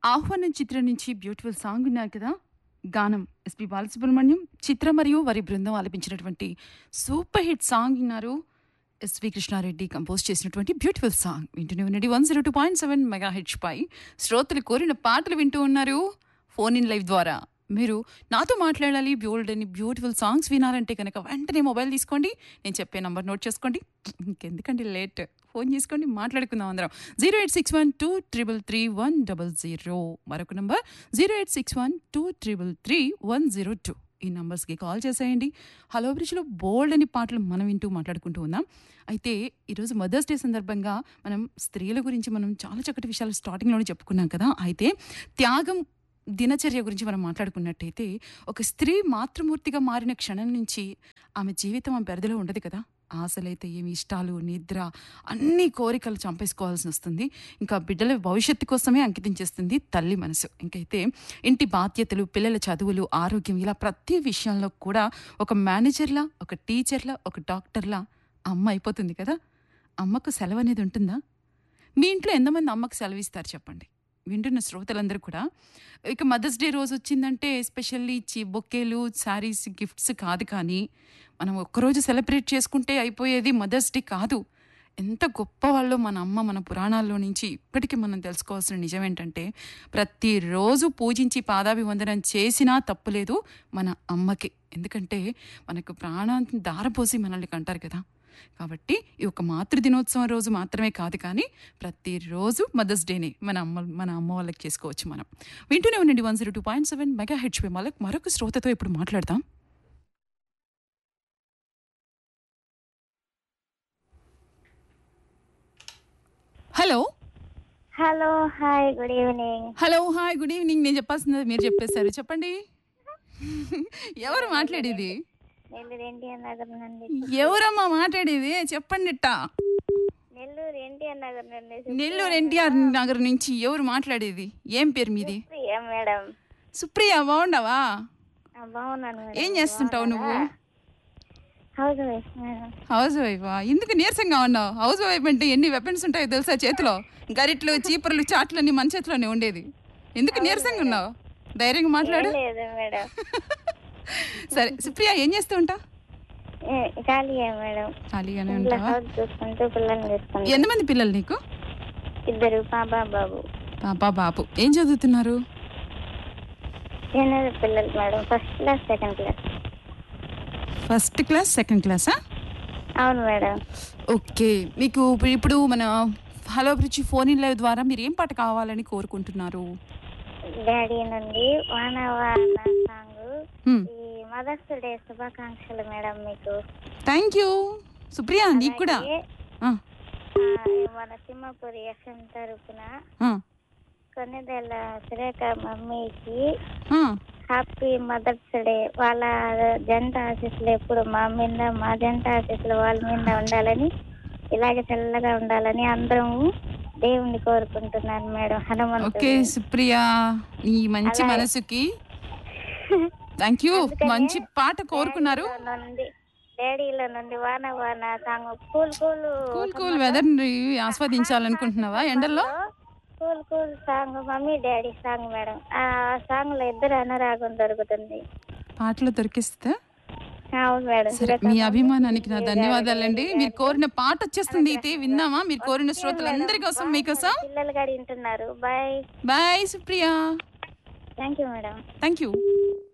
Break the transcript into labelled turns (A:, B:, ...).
A: ఆహ్వానం చిత్రం నుంచి బ్యూటిఫుల్ సాంగ్ విన్నారు కదా గానం ఎస్పి బాలసుబ్రహ్మణ్యం చిత్ర మరియు వారి బృందం ఆలపించినటువంటి సూపర్ హిట్ సాంగ్ విన్నారు ఎస్వి కృష్ణారెడ్డి కంపోజ్ చేసినటువంటి బ్యూటిఫుల్ సాంగ్ వింటూనే ఉండండి one zero two point seven megahertz పై శ్రోతలు కోరిన పాటలు వింటూ ఉన్నారు ఫోన్ ఇన్ లైవ్ ద్వారా మీరు నాతో మాట్లాడాలి బ్యూల్డ్ అని బ్యూటిఫుల్ సాంగ్స్ వినాలంటే కనుక వెంటనే మొబైల్ తీసుకోండి నేను చెప్పే నంబర్ నోట్ చేసుకోండి ఇంకెందుకండి లేట్ ఫోన్ చేసుకోండి మాట్లాడుకుందాం అందరం zero eight six one two triple three one double zero మరొక number zero eight six one two triple three one zero two ఈ నంబర్స్కి కాల్ చేసేయండి హలో బ్రిడ్జ్లో బోల్డ్ అని పాటలు మనం వింటూ మాట్లాడుకుంటూ ఉన్నాం అయితే ఈరోజు మదర్స్ డే సందర్భంగా మనం స్త్రీల గురించి మనం చాలా చక్కటి విషయాలు స్టార్టింగ్లోనే చెప్పుకున్నాం కదా అయితే త్యాగం దినచర్య గురించి మనం మాట్లాడుకున్నట్టయితే ఒక స్త్రీ మాతృమూర్తిగా మారిన క్షణం నుంచి ఆమె జీవితం ఆమె పరిధిలో ఉండదు కదా ఆశలైతే ఏమి ఇష్టాలు నిద్ర అన్ని కోరికలు చంపేసుకోవాల్సి వస్తుంది ఇంకా బిడ్డల భవిష్యత్తు కోసమే అంకితం చేస్తుంది తల్లి మనసు ఇంకైతే ఇంటి బాధ్యతలు పిల్లల చదువులు ఆరోగ్యం ఇలా ప్రతి విషయంలో కూడా ఒక మేనేజర్లా ఒక టీచర్లా ఒక డాక్టర్లా అమ్మ అయిపోతుంది కదా అమ్మకు సెలవు అనేది ఉంటుందా మీ ఇంట్లో ఎంతమంది అమ్మకు సెలవు ఇస్తారు చెప్పండి వింటున్న శ్రోతలందరూ కూడా ఇక మదర్స్ డే రోజు వచ్చిందంటే ఎస్పెషల్లీ ఇచ్చి బొకేలు శారీస్ గిఫ్ట్స్ కాదు కానీ మనం ఒక్కరోజు సెలబ్రేట్ చేసుకుంటే అయిపోయేది మదర్స్ డే కాదు ఎంత గొప్ప వాళ్ళు మన అమ్మ మన పురాణాల్లో నుంచి ఇప్పటికీ మనం తెలుసుకోవాల్సిన నిజం ఏంటంటే ప్రతిరోజు పూజించి పాదాభివందనం చేసినా తప్పులేదు మన అమ్మకి ఎందుకంటే మనకు ప్రాణాన్ని దారపోసి మనల్ని కంటారు కదా కాబట్టి ఈ ఒక మాతృ దినోత్సవం రోజు మాత్రమే కాదు కానీ ప్రతిరోజు మదర్స్ డేని మన అమ్మ మన అమ్మ వాళ్ళకి చేసుకోవచ్చు మనం వింటూనే ఉండండి one zero two point seven మెగా హెచ్పి మళ్ళీ మరొక శ్రోతతో ఇప్పుడు మాట్లాడదాం hello
B: hello hi good evening
A: hello hi good evening నేను చెప్పాల్సింది మీరు చెప్పేశారు చెప్పండి ఎవరు మాట్లాడేది
B: నెల్లూరు ఎన్టీఆర్ నగర్ నుండి
A: ఎవరమ్మా మాట్లాడేది చెప్పండి ఇట్టా
B: నెల్లూరు ఎన్టీఆర్ నగర్ నుండి
A: నెల్లూరు ఎన్టీఆర్ నగర్ నుంచి ఎవరు మాట్లాడేది ఏం పేరు మీది
B: సుప్రియ మేడం
A: సుప్రియ బాగుండవా
B: ఆ, బాగున్నాను మేడం
A: ఏం చేస్తుంటావు నువ్వు
B: హౌస్ వైఫ్ మేడం
A: హౌస్ వైఫా ఎందుకు నీరసంగా ఉన్నావు హౌస్ వైఫ్ అంటే ఎన్ని వెపన్స్ ఉంటాయో తెలుసా చేతిలో గరిట్లు చీపుర్లు చాట్లు అన్ని మన చేతిలోనే ఉండేది ఎందుకు నీరసంగా ఉన్నావు ధైర్యంగా మాట్లాడు
B: ఏం లేదు మేడం
A: సరే సుప్రియ ఏం చేస్తూ ఉంటావు
B: ఏ, ఖాళీయే మేడం
A: ఖాళీగానే
B: ఇంట్లో
A: ఉంటావా
B: హౌస్ చూసుకుంటూ పిల్లల్ని చూసుకుంటూ
A: ఎంతమంది పిల్లలు నీకు
B: ఇద్దరు పాప బాబు
A: పాప బాబు ఏం చదువుతున్నారు
B: చిన్న పిల్లలు madam first class second class
A: first class second క్లాసా
B: అవును మేడం
A: ఓకే మీకు ఇప్పుడు- ఇప్పుడు మన hello bridge phone in live ద్వారా మీరు ఏం పాట కావాలని కోరుకుంటున్నారు
B: డాడీ నుండి వాన వాన సాంగ్
A: హ్మ్.
B: ఈ మదర్స్ డే శుభాకాంక్షలు మేడం మీకు
A: థ్యాంక్ యూ సుప్రియ నీకు కూడా
B: అలాగే,
A: ఆ,
B: ఆ, మన సింహపురి ఎఫ్ఎం తరపున
A: ఆ,
B: కొన్నిదేళ్ళ సురేఖ మమ్మీకి
A: ఆ.
B: హ్యాపీ మదర్స్ డే వాళ్ళ జంట ఆశీస్సులు ఎప్పుడు మా మీద మా జంట ఆశీస్సులు వాళ్ళ మీద ఉండాలని ఇలాగే చల్లగా ఉండాలని అందరం దేవుణ్ణి కోరుకుంటున్నాను మేడం
A: ఓకే
B: హనుమంతుడు
A: సుప్రియ ఈ మంచి
B: అలాగే.
A: మనసుకి థ్యాంక్ యూ
B: అందుకనే
A: మంచి పాట కోరుకున్నారు
B: డాడీలో నుండి డాడీలో నుండి వాన వాన song cool cool
A: cool cool weather ఆస్వాదించాలనుకుంటున్నావా ఎండల్లో
B: cool cool song mummy daddy song madam ఆ సాంగ్ లో ఇద్దరు అనురాగం దొరుకుతుంది
A: పాటలు దొరికిస్తే
B: అవును మేడం
A: సరే మీ అభిమానానికి నా ధన్యవాదాలండి మీరు కోరిన పాట వచ్చేస్తుంది అయితే విందామా మీరు కోరిన శ్రోతలందరి కోసం మీకోసం
B: పిల్లలు గారు వింటున్నారు bye
A: bye Supriya
B: thank you madam
A: thank you